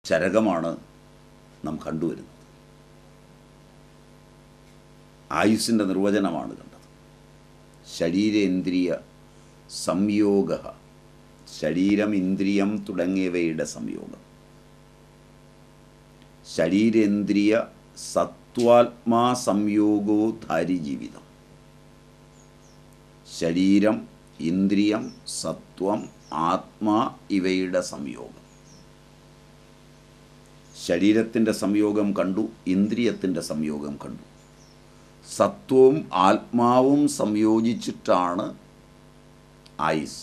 ചരകമാണ് നാം കണ്ടുവരുന്നത് ആയുസ്സിൻ്റെ നിർവചനമാണ് കണ്ടത് ശരീരേന്ദ്രിയ സംയോഗ ശരീരം ഇന്ദ്രിയം തുടങ്ങിയവയുടെ സംയോഗം ശരീരേന്ദ്രിയ സത്വാത്മാ സംയോഗോ ധാരി ജീവിതം ശരീരം ഇന്ദ്രിയം സത്വം ആത്മാ ഇവയുടെ സംയോഗം ശരീരത്തിൻ്റെ സംയോഗം കണ്ടു ഇന്ദ്രിയത്തിൻ്റെ സംയോഗം കണ്ടു സത്വവും ആത്മാവും സംയോജിച്ചിട്ടാണ് ആയുസ്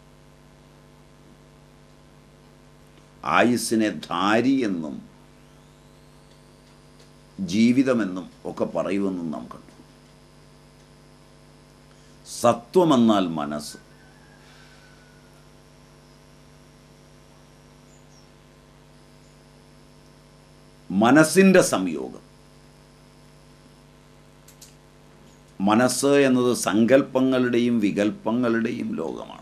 ആയുസ്സിനെ ധാരി എന്നും ജീവിതമെന്നും ഒക്കെ പറയുമെന്നും നാം കണ്ടു സത്വമെന്നാൽ മനസ്സ് മനസ്സിൻ്റെ സംയോഗം മനസ്സ് എന്നത് സങ്കല്പങ്ങളുടെയും വികല്പങ്ങളുടെയും ലോകമാണ്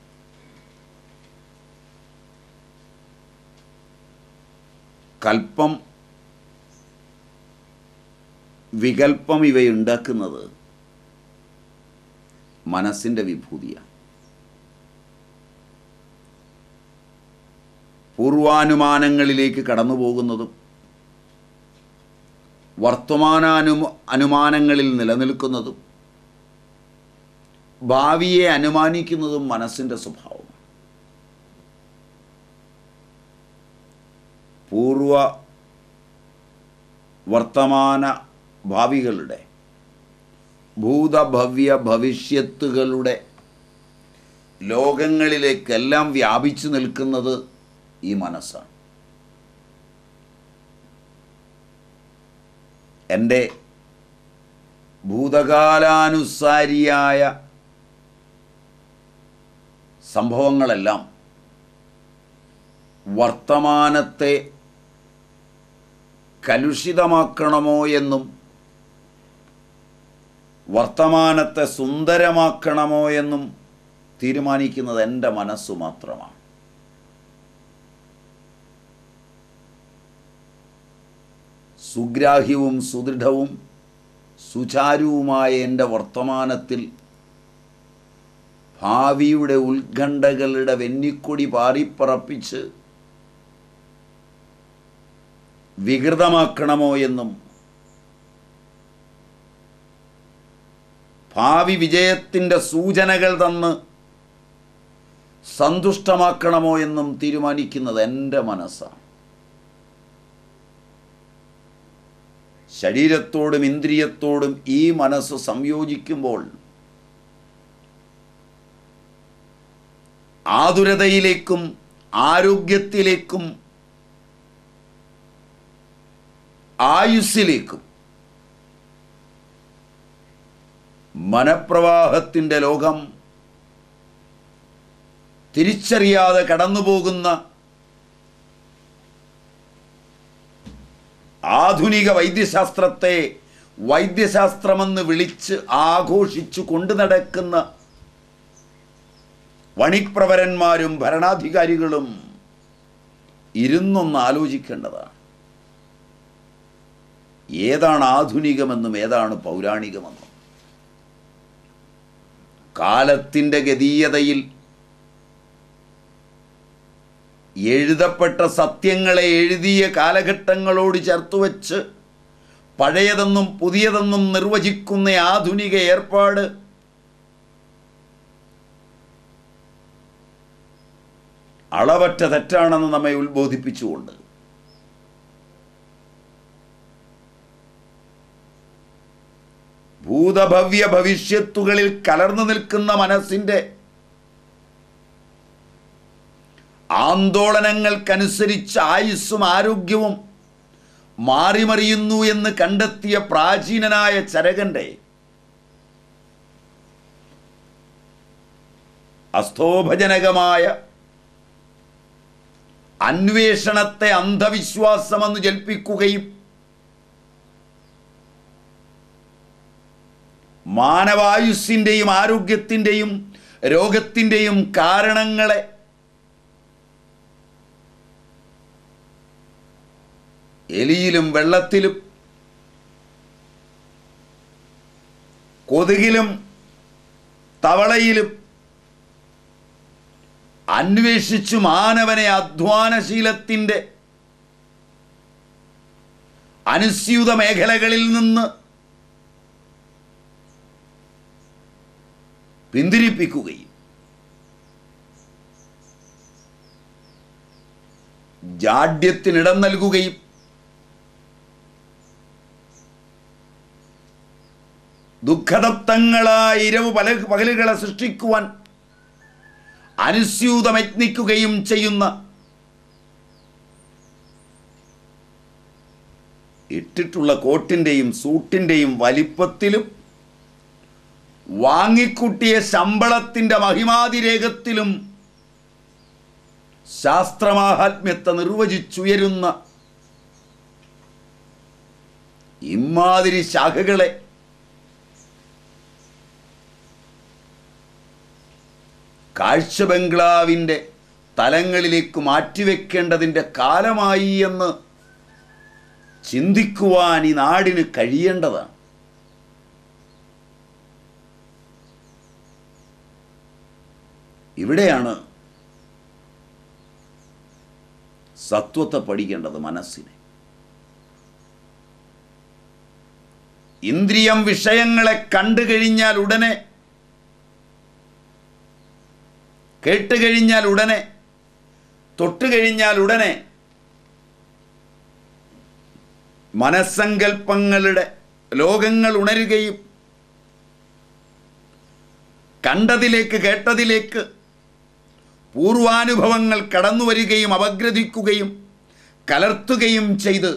കൽപ്പം വികല്പം ഇവയുണ്ടാക്കുന്നത് മനസ്സിൻ്റെ വിഭൂതിയാണ് പൂർവാനുമാനങ്ങളിലേക്ക് കടന്നു പോകുന്നതും വർത്തമാനാനു അനുമാനങ്ങളിൽ നിലനിൽക്കുന്നതും ഭാവിയെ അനുമാനിക്കുന്നതും മനസ്സിൻ്റെ സ്വഭാവമാണ് പൂർവ വർത്തമാന ഭാവികളുടെ ഭൂതഭവ്യ ഭവിഷ്യത്തുകളുടെ ലോകങ്ങളിലേക്കെല്ലാം വ്യാപിച്ചു നിൽക്കുന്നത് ഈ മനസ്സാണ് എൻ്റെ ഭൂതകാലാനുസാരിയായ സംഭവങ്ങളെല്ലാം വർത്തമാനത്തെ കലുഷിതമാക്കണമോ എന്നും വർത്തമാനത്തെ സുന്ദരമാക്കണമോ എന്നും തീരുമാനിക്കുന്നത് എൻ്റെ മനസ്സു മാത്രമാണ് സുഗ്രാഹ്യവും സുദൃഢവും സുചാരുവുമായ എൻ്റെ വർത്തമാനത്തിൽ ഭാവിയുടെ ഉത്കണ്ഠകളുടെ വെന്നിക്കൊടി പാറിപ്പറപ്പിച്ച് വികൃതമാക്കണമോ എന്നും ഭാവി വിജയത്തിൻ്റെ സൂചനകൾ തന്ന് സന്തുഷ്ടമാക്കണമോ എന്നും തീരുമാനിക്കുന്നത് എൻ്റെ മനസ്സാണ് ശരീരത്തോടും ഇന്ദ്രിയത്തോടും ഈ മനസ്സ് സംയോജിക്കുമ്പോൾ ആതുരതയിലേക്കും ആരോഗ്യത്തിലേക്കും ആയുസ്സിലേക്കും മനപ്രവാഹത്തിൻ്റെ ലോകം തിരിച്ചറിയാതെ കടന്നുപോകുന്ന ആധുനിക വൈദ്യശാസ്ത്രത്തെ വൈദ്യശാസ്ത്രമെന്ന് വിളിച്ച് ആഘോഷിച്ചു കൊണ്ടു നടക്കുന്ന വണിപ്രവരന്മാരും ഭരണാധികാരികളും ഇരുന്നൊന്ന് ആലോചിക്കേണ്ടതാണ് ഏതാണ് ആധുനികമെന്നും ഏതാണ് പൗരാണികമെന്നും കാലത്തിൻ്റെ ഗതീയതയിൽ എഴുതപ്പെട്ട സത്യങ്ങളെ എഴുതിയ കാലഘട്ടങ്ങളോട് ചേർത്തുവച്ച് പഴയതെന്നും പുതിയതെന്നും നിർവചിക്കുന്ന ആധുനിക ഏർപ്പാട് അളവറ്റ തെറ്റാണെന്ന് നമ്മെ ഉത്ബോധിപ്പിച്ചുകൊണ്ട് ഭൂതഭവ്യ ഭവിഷ്യത്തുകളിൽ കലർന്നു നിൽക്കുന്ന മനസ്സിൻ്റെ ആന്തോളനങ്ങൾക്കനുസരിച്ച് ആയുസ്സും ആരോഗ്യവും മാറിമറിയുന്നു എന്ന് കണ്ടെത്തിയ പ്രാചീനനായ ചരകന്റെ അസ്തോഭജനകമായ അന്വേഷണത്തെ അന്ധവിശ്വാസമെന്ന് ജൽപ്പിക്കുകയും മാനവായുസ്സിൻ്റെയും ആരോഗ്യത്തിൻ്റെയും രോഗത്തിൻ്റെയും കാരണങ്ങളെ എലിയിലും വെള്ളത്തിലും കൊതുകിലും തവളയിലും അന്വേഷിച്ചു മാനവനെ അധ്വാനശീലത്തിൻ്റെ അനുസ്യൂത മേഖലകളിൽ നിന്ന് പിന്തിരിപ്പിക്കുകയും ജാഡ്യത്തിനിടം നൽകുകയും ദുഃഖദത്തങ്ങളായ ഇരവ് പല പകലുകളെ സൃഷ്ടിക്കുവാൻ അനുസ്യൂതമയത്നിക്കുകയും ചെയ്യുന്ന ഇട്ടിട്ടുള്ള കോട്ടിൻ്റെയും സൂട്ടിൻ്റെയും വലിപ്പത്തിലും വാങ്ങിക്കൂട്ടിയ ശമ്പളത്തിൻ്റെ മഹിമാതിരേഖത്തിലും ശാസ്ത്രമാഹാത്മ്യത്തെ നിർവചിച്ചുയരുന്ന ഇമാതിരി ശാഖകളെ കാഴ്ച ബംഗ്ലാവിൻ്റെ തലങ്ങളിലേക്ക് മാറ്റിവെക്കേണ്ടതിൻ്റെ കാലമായി എന്ന് ചിന്തിക്കുവാൻ ഈ നാടിന് കഴിയേണ്ടതാണ് ഇവിടെയാണ് സത്വത്തെ പഠിക്കേണ്ടത് മനസ്സിനെ ഇന്ദ്രിയം വിഷയങ്ങളെ കണ്ടു കഴിഞ്ഞാൽ ഉടനെ കേട്ട് കഴിഞ്ഞാൽ ഉടനെ തൊട്ട് കഴിഞ്ഞാൽ ഉടനെ മനസ്സങ്കൽപ്പങ്ങളുടെ ലോകങ്ങൾ ഉണരുകയും കണ്ടതിലേക്ക് കേട്ടതിലേക്ക് പൂർവാനുഭവങ്ങൾ കടന്നു വരികയും അപഗ്രഥിക്കുകയും കലർത്തുകയും ചെയ്ത്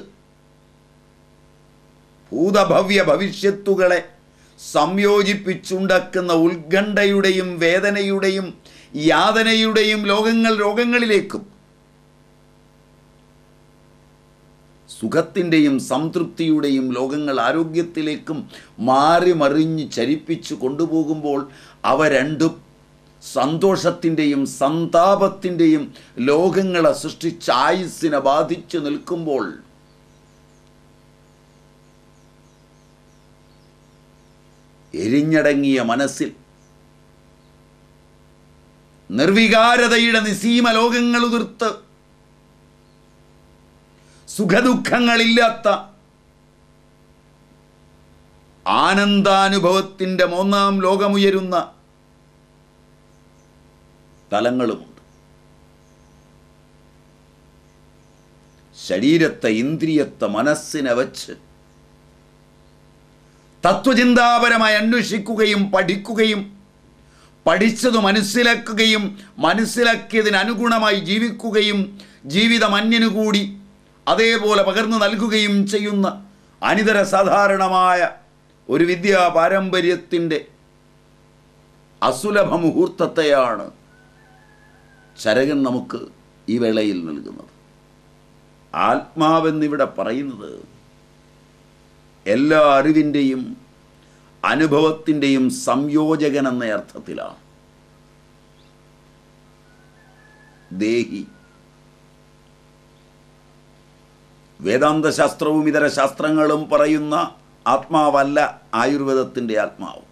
ഭൂതഭവ്യ ഭവിഷ്യത്തുകളെ സംയോജിപ്പിച്ചുണ്ടാക്കുന്ന ഉത്കണ്ഠയുടെയും വേദനയുടെയും യാതനയുടെയും ലോകങ്ങൾ രോഗങ്ങളിലേക്കും സുഖത്തിൻ്റെയും സംതൃപ്തിയുടെയും ലോകങ്ങൾ ആരോഗ്യത്തിലേക്കും മാറി മറിഞ്ഞ് ചരിപ്പിച്ചു കൊണ്ടുപോകുമ്പോൾ അവ രണ്ടും സന്തോഷത്തിൻ്റെയും സന്താപത്തിൻ്റെയും ലോകങ്ങളെ സൃഷ്ടിച്ച് ആയുസ്സിനെ ബാധിച്ചു നിൽക്കുമ്പോൾ എരിഞ്ഞടങ്ങിയ മനസ്സിൽ നിർവികാരതയുടെ നിസീമ ലോകങ്ങൾ ഉതിർത്ത് സുഖദുഃഖങ്ങളില്ലാത്ത ആനന്ദാനുഭവത്തിൻ്റെ മൂന്നാം ലോകമുയരുന്ന തലങ്ങളുമുണ്ട് ശരീരത്തെ ഇന്ദ്രിയത്തെ മനസ്സിനെ വച്ച് തത്വചിന്താപരമായി അന്വേഷിക്കുകയും പഠിക്കുകയും പഠിച്ചത് മനസ്സിലാക്കുകയും മനസ്സിലാക്കിയതിന് അനുഗുണമായി ജീവിക്കുകയും ജീവിതം അന്യനു കൂടി അതേപോലെ പകർന്നു നൽകുകയും ചെയ്യുന്ന അനിതര സാധാരണമായ ഒരു വിദ്യാ പാരമ്പര്യത്തിൻ്റെ അസുലഭ മുഹൂർത്തത്തെയാണ് ചരകൻ നമുക്ക് ഈ വേളയിൽ നൽകുന്നത് ആത്മാവെന്നിവിടെ പറയുന്നത് എല്ലാ അറിവിൻ്റെയും അനുഭവത്തിൻ്റെയും സംയോജകൻ എന്ന അർത്ഥത്തിലാണ് ദേഹി വേദാന്ത ശാസ്ത്രവും ഇതര ശാസ്ത്രങ്ങളും പറയുന്ന ആത്മാവല്ല ആയുർവേദത്തിൻ്റെ ആത്മാവ്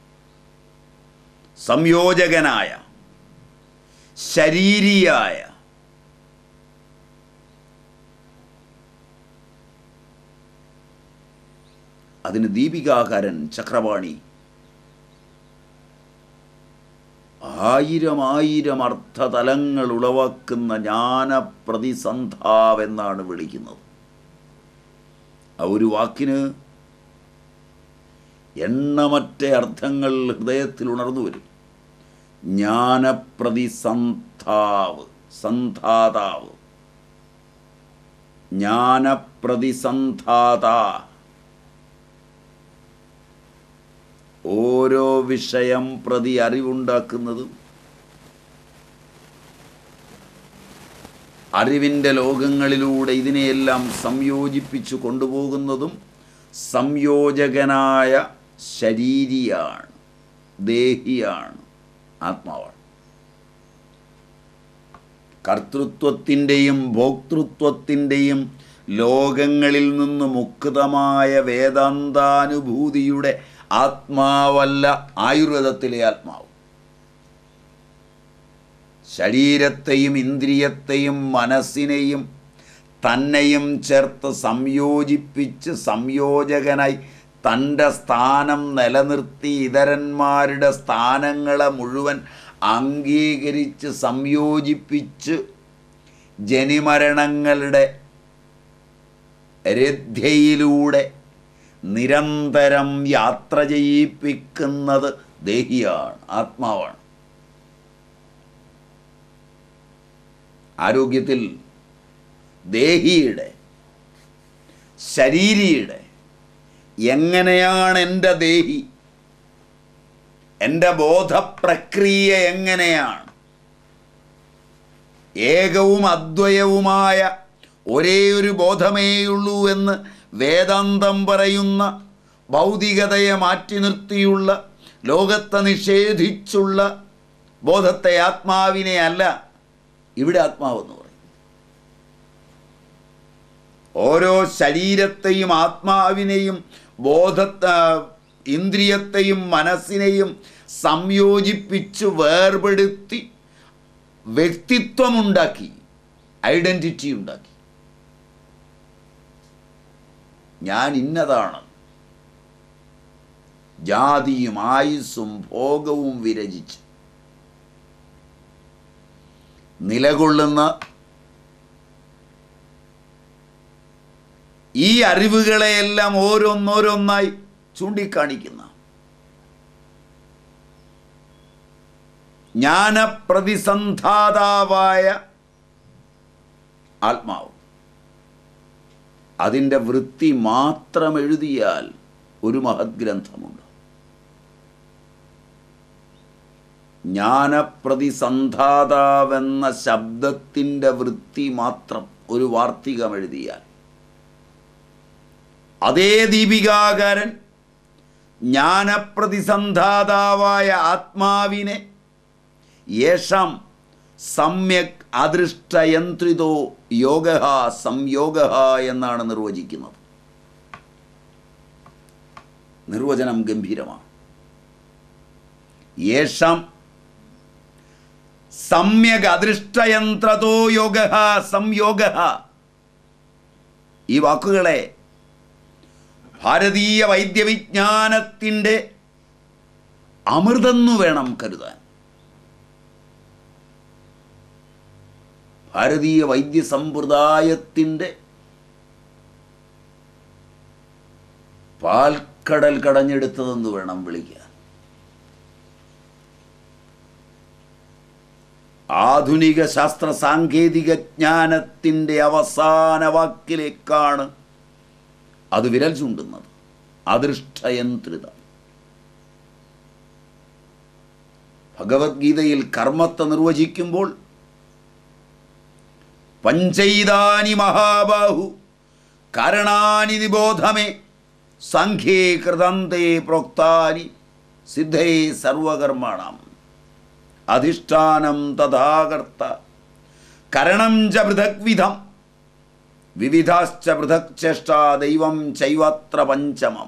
സംയോജകനായ ശരീരിയായ അതിന് ദീപികാകാരൻ ചക്രവാണി ആയിരം ആയിരം അർത്ഥതലങ്ങൾ ഉളവാക്കുന്ന ജ്ഞാനപ്രതിസന്ധാവെന്നാണ് വിളിക്കുന്നത് ആ ഒരു വാക്കിന് എണ്ണമറ്റ അർത്ഥങ്ങൾ ഹൃദയത്തിൽ ഉണർന്നു വരും ജ്ഞാനപ്രതിസന്ധാവ് സന്ധാതാവ് ജ്ഞാനപ്രതിസന്ധാത ഓരോ വിഷയം പ്രതി അറിവുണ്ടാക്കുന്നതും അറിവിൻ്റെ ലോകങ്ങളിലൂടെ ഇതിനെയെല്ലാം സംയോജിപ്പിച്ചു കൊണ്ടുപോകുന്നതും സംയോജകനായ ശരീരിയാണ് ദേഹിയാണ് ആത്മാവാണ് കർത്തൃത്വത്തിൻ്റെയും ഭോക്തൃത്വത്തിൻ്റെയും ലോകങ്ങളിൽ നിന്ന് മുക്തമായ വേദാന്താനുഭൂതിയുടെ ആത്മാവല്ല ആയുർവേദത്തിലെ ആത്മാവ് ശരീരത്തെയും ഇന്ദ്രിയത്തെയും മനസ്സിനെയും തന്നെയും ചേർത്ത് സംയോജിപ്പിച്ച് സംയോജകനായി തൻ്റെ സ്ഥാനം നിലനിർത്തി ഇതരന്മാരുടെ സ്ഥാനങ്ങളെ മുഴുവൻ അംഗീകരിച്ച് സംയോജിപ്പിച്ച് ജനിമരണങ്ങളുടെ രഥയിലൂടെ നിരന്തരം യാത്ര ചെയ്യിപ്പിക്കുന്നത് ദേഹിയാണ് ആത്മാവാണ് ആരോഗ്യത്തിൽ ദേഹിയുടെ ശരീരിയുടെ എങ്ങനെയാണ് എൻ്റെ ദേഹി എൻ്റെ ബോധപ്രക്രിയ എങ്ങനെയാണ് ഏകവും അദ്വയവുമായ ഒരേ ഒരു ബോധമേയുള്ളൂ എന്ന് വേദാന്തം പറയുന്ന ഭൗതികതയെ മാറ്റി നിർത്തിയുള്ള ലോകത്തെ നിഷേധിച്ചുള്ള ബോധത്തെ ആത്മാവിനെ അല്ല ഇവിടെ ആത്മാവെന്ന് പറയും ഓരോ ശരീരത്തെയും ആത്മാവിനെയും ബോധ ഇന്ദ്രിയത്തെയും മനസ്സിനെയും സംയോജിപ്പിച്ച് വേർപെടുത്തി വ്യക്തിത്വമുണ്ടാക്കി ഐഡൻറ്റിറ്റി ഉണ്ടാക്കി ഞാൻ ഇന്നതാണ് ജാതിയും ആയുസ്സും ഭോഗവും വിരചിച്ച് നിലകൊള്ളുന്ന ഈ അറിവുകളെയെല്ലാം ഓരോന്നോരോന്നായി ചൂണ്ടിക്കാണിക്കുന്ന ജ്ഞാനപ്രതിസന്ധാതാവായ ആത്മാവ് അതിൻ്റെ വൃത്തി മാത്രം എഴുതിയാൽ ഒരു മഹത് ഗ്രന്ഥമുണ്ട് ജ്ഞാനപ്രതിസന്ധാതാവെന്ന ശബ്ദത്തിൻ്റെ വൃത്തി മാത്രം ഒരു വാർത്തികം എഴുതിയാൽ അതേ ദീപികാകാരൻ ജ്ഞാനപ്രതിസന്ധാതാവായ ആത്മാവിനെ യേശം സമ്യക് അദൃഷ്ടയന്ത്രിതോ യോഗ സംയോഗ എന്നാണ് നിർവചിക്കുന്നത് നിർവചനം ഗംഭീരമാണ് യേശം സമ്യക് അദൃഷ്ടയന്ത്രതോ യോഗ സംയോഗ ഈ വാക്കുകളെ ഭാരതീയ വൈദ്യവിജ്ഞാനത്തിൻ്റെ അമൃതെന്നു വേണം കരുതാൻ ഭാരതീയ വൈദ്യസമ്പ്രദായത്തിൻ്റെ പാൽക്കടൽ കടഞ്ഞെടുത്തതെന്ന് വേണം വിളിക്കാൻ ആധുനിക ശാസ്ത്ര സാങ്കേതിക ജ്ഞാനത്തിൻ്റെ അവസാന വാക്കിലേക്കാണ് അത് വിരൽ ചൂണ്ടുന്നത് അദൃഷ്ടയന്ത്രിത ഭഗവത്ഗീതയിൽ കർമ്മത്തെ നിർവചിക്കുമ്പോൾ പഞ്ചൈതാനി മഹാബാഹു കാരണാനി നിബോധമേ സംഖ്യേ കൃതന്തേ പ്രോക്താനി സിദ്ധേ സർവകർമ്മണം അധിഷ്ഠാനം തഥാകർത്ത കരണം ച പൃഥക് വിധം വിവിധാശ്ച പൃഥക് ചേഷ്ട ദൈവം ചൈവത്ര പഞ്ചമം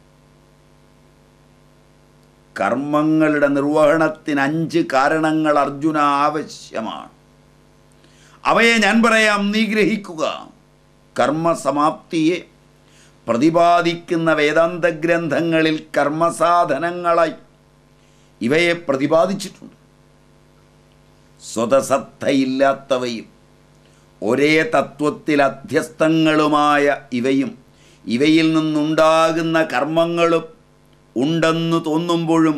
കർമ്മങ്ങളുടെ നിർവഹണത്തിന് അഞ്ച് കാരണങ്ങൾ അർജുന ആവശ്യമാണ് അവയെ ഞാൻ പറയാം നീ ഗ്രഹിക്കുക കർമ്മസമാപ്തിയെ പ്രതിപാദിക്കുന്ന വേദാന്ത ഗ്രന്ഥങ്ങളിൽ കർമ്മസാധനങ്ങളായി ഇവയെ പ്രതിപാദിച്ചിട്ടുണ്ട് സ്വതസത്തയില്ലാത്തവയും ഒരേ തത്വത്തിൽ അധ്യസ്ഥങ്ങളുമായ ഇവയും ഇവയിൽ നിന്നുണ്ടാകുന്ന കർമ്മങ്ങളും ഉണ്ടെന്ന് തോന്നുമ്പോഴും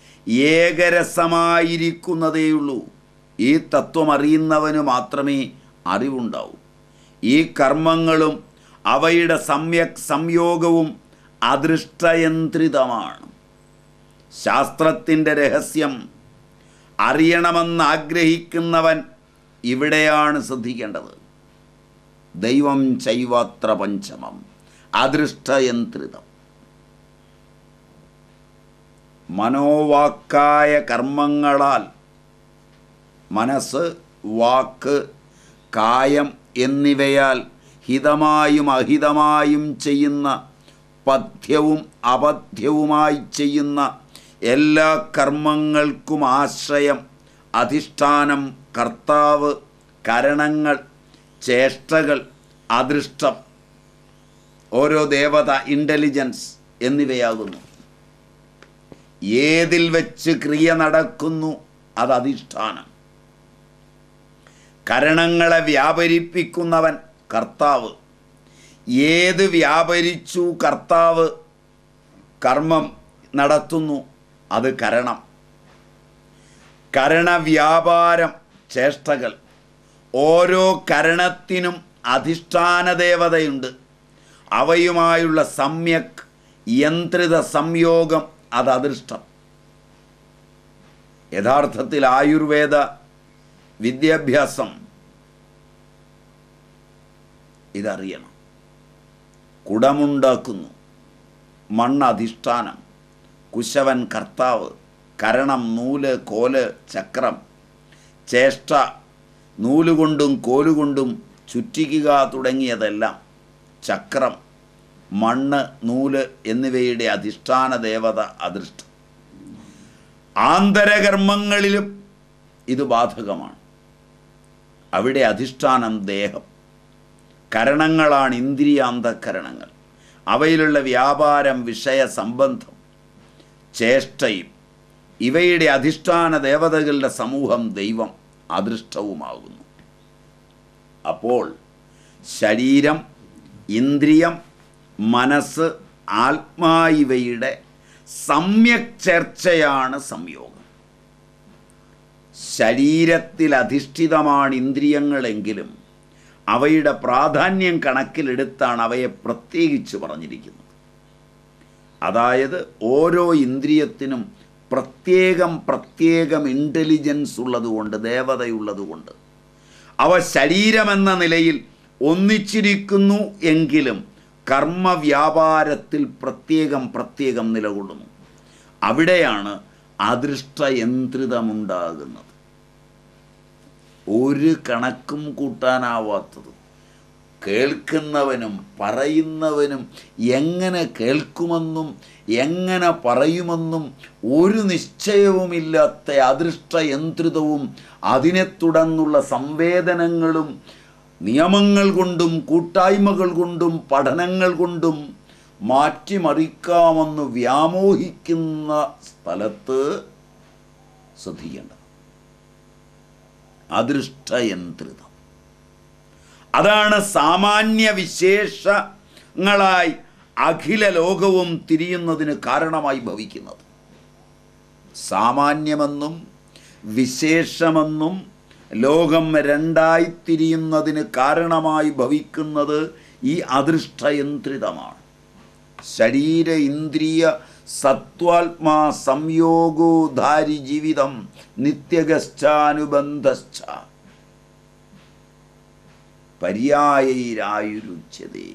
ഏകരസമായിരിക്കുന്നതേയുള്ളൂ ഈ തത്വം അറിയുന്നവന് മാത്രമേ അറിവുണ്ടാവൂ ഈ കർമ്മങ്ങളും അവയുടെ സമ്യക് സംയോഗവും അദൃഷ്ടയന്ത്രിതമാണ് ശാസ്ത്രത്തിൻ്റെ രഹസ്യം അറിയണമെന്ന് ആഗ്രഹിക്കുന്നവൻ ഇവിടെയാണ് ശ്രദ്ധിക്കേണ്ടത് ദൈവം ചൈവാത്ര പഞ്ചമം അദൃഷ്ടയന്ത്രിതം മനോവാക്കായ കർമ്മങ്ങളാൽ മനസ്സ് വാക്ക് കായം എന്നിവയാൽ ഹിതമായും അഹിതമായും ചെയ്യുന്ന പഥ്യവും അപഥ്യവുമായി ചെയ്യുന്ന എല്ലാ കർമ്മങ്ങൾക്കും ആശ്രയം അധിഷ്ഠാനം കർത്താവ് കരണങ്ങൾ ചേഷ്ടകൾ അദൃഷ്ടം ഓരോ ദേവത ഇൻ്റലിജൻസ് എന്നിവയാകുന്നു ഏതിൽ വെച്ച് ക്രിയ നടക്കുന്നു അത് അധിഷ്ഠാനം കരണങ്ങളെ വ്യാപരിപ്പിക്കുന്നവൻ കർത്താവ് ഏത് വ്യാപരിച്ചു കർത്താവ് കർമ്മം നടത്തുന്നു അത് കരണം കരണവ്യാപാരം ചേഷ്ടകൾ ഓരോ കരണത്തിനും അധിഷ്ഠാന ദേവതയുണ്ട് അവയുമായുള്ള സമ്യക് യന്ത്രിത സംയോഗം അത് അദൃഷ്ടം യഥാർത്ഥത്തിൽ ആയുർവേദ വിദ്യാഭ്യാസം ഇതറിയണം കുടമുണ്ടാക്കുന്നു മണ്ണ് അധിഷ്ഠാനം കുശവൻ കർത്താവ് കരണം നൂല് കോല് ചക്രം ചേഷ്ട നൂലുകൊണ്ടും കോലുകൊണ്ടും ചുറ്റിക്കുക തുടങ്ങിയതെല്ലാം ചക്രം മണ്ണ് നൂല് എന്നിവയുടെ അധിഷ്ഠാന ദേവത അദൃഷ്ടം ആന്തരകർമ്മങ്ങളിലും ഇത് ബാധകമാണ് അവിടെ അധിഷ്ഠാനം ദേഹം കരണങ്ങളാണ് ഇന്ദ്രിയാന്തകരണങ്ങൾ അവയിലുള്ള വ്യാപാരം വിഷയ സംബന്ധം ചേഷ്ടയും ഇവയുടെ അധിഷ്ഠാന ദേവതകളുടെ സമൂഹം ദൈവം അദൃഷ്ടവുമാകുന്നു അപ്പോൾ ശരീരം ഇന്ദ്രിയം മനസ്സ് ആത്മാ ഇവയുടെ സമ്യക് ചർച്ചയാണ് സംയോഗം ശരീരത്തിൽ അധിഷ്ഠിതമാണ് ഇന്ദ്രിയങ്ങളെങ്കിലും അവയുടെ പ്രാധാന്യം കണക്കിലെടുത്താണ് അവയെ പ്രത്യേകിച്ച് പറഞ്ഞിരിക്കുന്നത് അതായത് ഓരോ ഇന്ദ്രിയത്തിനും പ്രത്യേകം പ്രത്യേകം ഇൻ്റലിജൻസ് ഉള്ളതുകൊണ്ട് ദേവതയുള്ളതുകൊണ്ട് അവ ശരീരമെന്ന നിലയിൽ ഒന്നിച്ചിരിക്കുന്നു എങ്കിലും കർമ്മവ്യാപാരത്തിൽ പ്രത്യേകം പ്രത്യേകം നിലകൊള്ളുന്നു അവിടെയാണ് അദൃഷ്ടയന്ത്രിതമുണ്ടാകുന്നത് ഒരു കണക്കും കൂട്ടാനാവാത്തത് കേൾക്കുന്നവനും പറയുന്നവനും എങ്ങനെ കേൾക്കുമെന്നും എങ്ങനെ പറയുമെന്നും ഒരു നിശ്ചയവുമില്ലാത്ത അദൃഷ്ടയന്ത്രിതവും അതിനെ തുടർന്നുള്ള സംവേദനങ്ങളും നിയമങ്ങൾ കൊണ്ടും കൂട്ടായ്മകൾ കൊണ്ടും പഠനങ്ങൾ കൊണ്ടും മാറ്റിമറിക്കാമെന്ന് വ്യാമോഹിക്കുന്ന സ്ഥലത്ത് ശ്രദ്ധിക്കേണ്ടത് അദൃഷ്ടയന്ത്രിതം അതാണ് സാമാന്യ വിശേഷങ്ങളായി അഖില ലോകവും തിരിയുന്നതിന് കാരണമായി ഭവിക്കുന്നത് സാമാന്യമെന്നും വിശേഷമെന്നും ലോകം രണ്ടായി തിരിയുന്നതിന് കാരണമായി ഭവിക്കുന്നത് ഈ അദൃഷ്ടയന്ത്രിതമാണ് ശരീര ഇന്ദ്രിയ സത്വാത്മാ സംയോഗോധാരി ജീവിതം നിത്യഗശ്ചാനുബന്ധശ്ച പര്യായൈരായുരുച്യതേ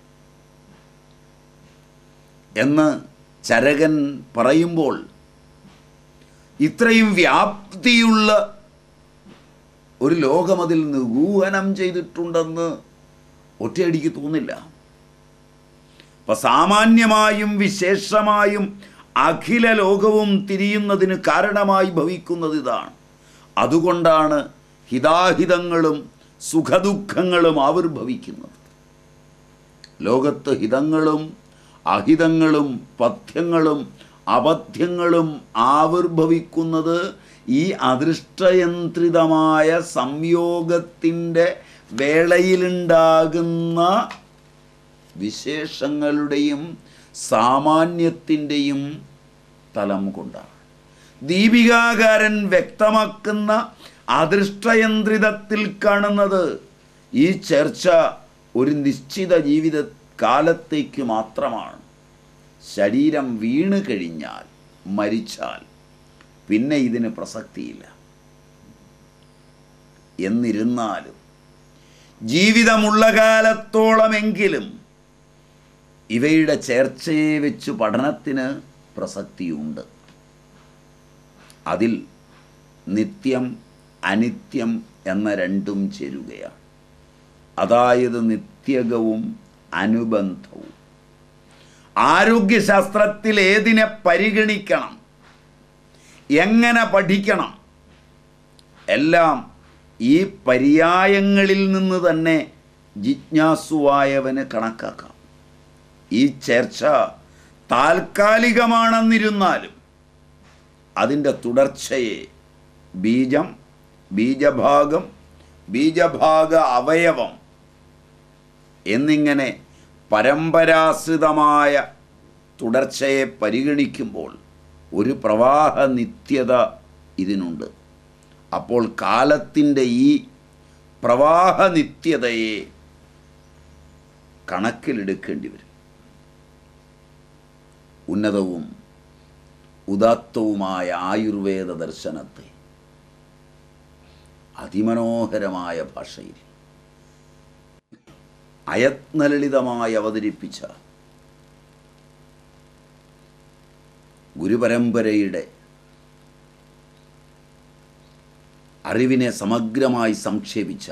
എന്ന് ചരകൻ പറയുമ്പോൾ ഇത്രയും വ്യാപ്തിയുള്ള ഒരു ലോകം അതിൽ നിഗൂഹനം ചെയ്തിട്ടുണ്ടെന്ന് ഒറ്റയടിക്ക് തോന്നില്ല അപ്പം സാമാന്യമായും വിശേഷമായും അഖില ലോകവും തിരിയുന്നതിന് കാരണമായി ഭവിക്കുന്നത് ഇതാണ് അതുകൊണ്ടാണ് ഹിതാഹിതങ്ങളും സുഖദുഃഖങ്ങളും ആവിർഭവിക്കുന്നത് ലോകത്ത് ഹിതങ്ങളും അഹിതങ്ങളും പഥ്യങ്ങളും അപഥ്യങ്ങളും ആവിർഭവിക്കുന്നത് ഈ അദൃഷ്ടയന്ത്രിതമായ സംയോഗത്തിൻ്റെ വേളയിലുണ്ടാകുന്ന വിശേഷങ്ങളുടെയും സാമാന്യത്തിൻ്റെയും തലം കൊണ്ടാണ് ദീപികാകാരൻ വ്യക്തമാക്കുന്ന അദൃഷ്ടയന്ത്രിതത്തിൽ കാണുന്നത് ഈ ചർച്ച ഒരു നിശ്ചിത ജീവിത കാലത്തേക്ക് മാത്രമാണ് ശരീരം വീണ് കഴിഞ്ഞാൽ മരിച്ചാൽ പിന്നെ ഇതിന് പ്രസക്തിയില്ല എന്നിരുന്നാലും ജീവിതമുള്ള കാലത്തോളമെങ്കിലും ഇവയുടെ ചേർച്ചയെ വെച്ച് പഠനത്തിന് പ്രസക്തിയുണ്ട് അതിൽ നിത്യം അനിത്യം എന്ന രണ്ടും ചേരുകയാണ് അതായത് നിത്യകവും അനുബന്ധവും ആരോഗ്യശാസ്ത്രത്തിൽ ഏതിനെ പരിഗണിക്കണം എങ്ങനെ പഠിക്കണം എല്ലാം ഈ പര്യായങ്ങളിൽ നിന്ന് തന്നെ ജിജ്ഞാസുവായവന് കണക്കാക്കാം ഈ ചർച്ച താൽക്കാലികമാണെന്നിരുന്നാലും അതിൻ്റെ തുടർച്ചയെ ബീജം ബീജഭാഗം ബീജഭാഗ അവയവം എന്നിങ്ങനെ പരമ്പരാശ്രിതമായ തുടർച്ചയെ പരിഗണിക്കുമ്പോൾ ഒരു പ്രവാഹ നിത്യത ഇതിനുണ്ട് അപ്പോൾ കാലത്തിൻ്റെ ഈ പ്രവാഹ നിത്യതയെ കണക്കിലെടുക്കേണ്ടി വരും ഉന്നതവും ഉദാത്തവുമായ ആയുർവേദ ദർശനത്തെ അതിമനോഹരമായ ഭാഷയിൽ അയത്നലളിതമായി അവതരിപ്പിച്ച ഗുരുപരമ്പരയുടെ അറിവിനെ സമഗ്രമായി സംക്ഷേപിച്ച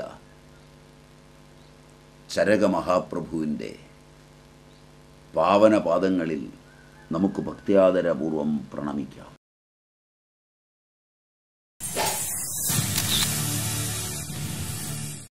ചരക മഹാപ്രഭുവിൻ്റെ പാവനപാദങ്ങളിൽ നമുക്ക് ഭക്തിയാദരപൂർവം പ്രണമിക്കാം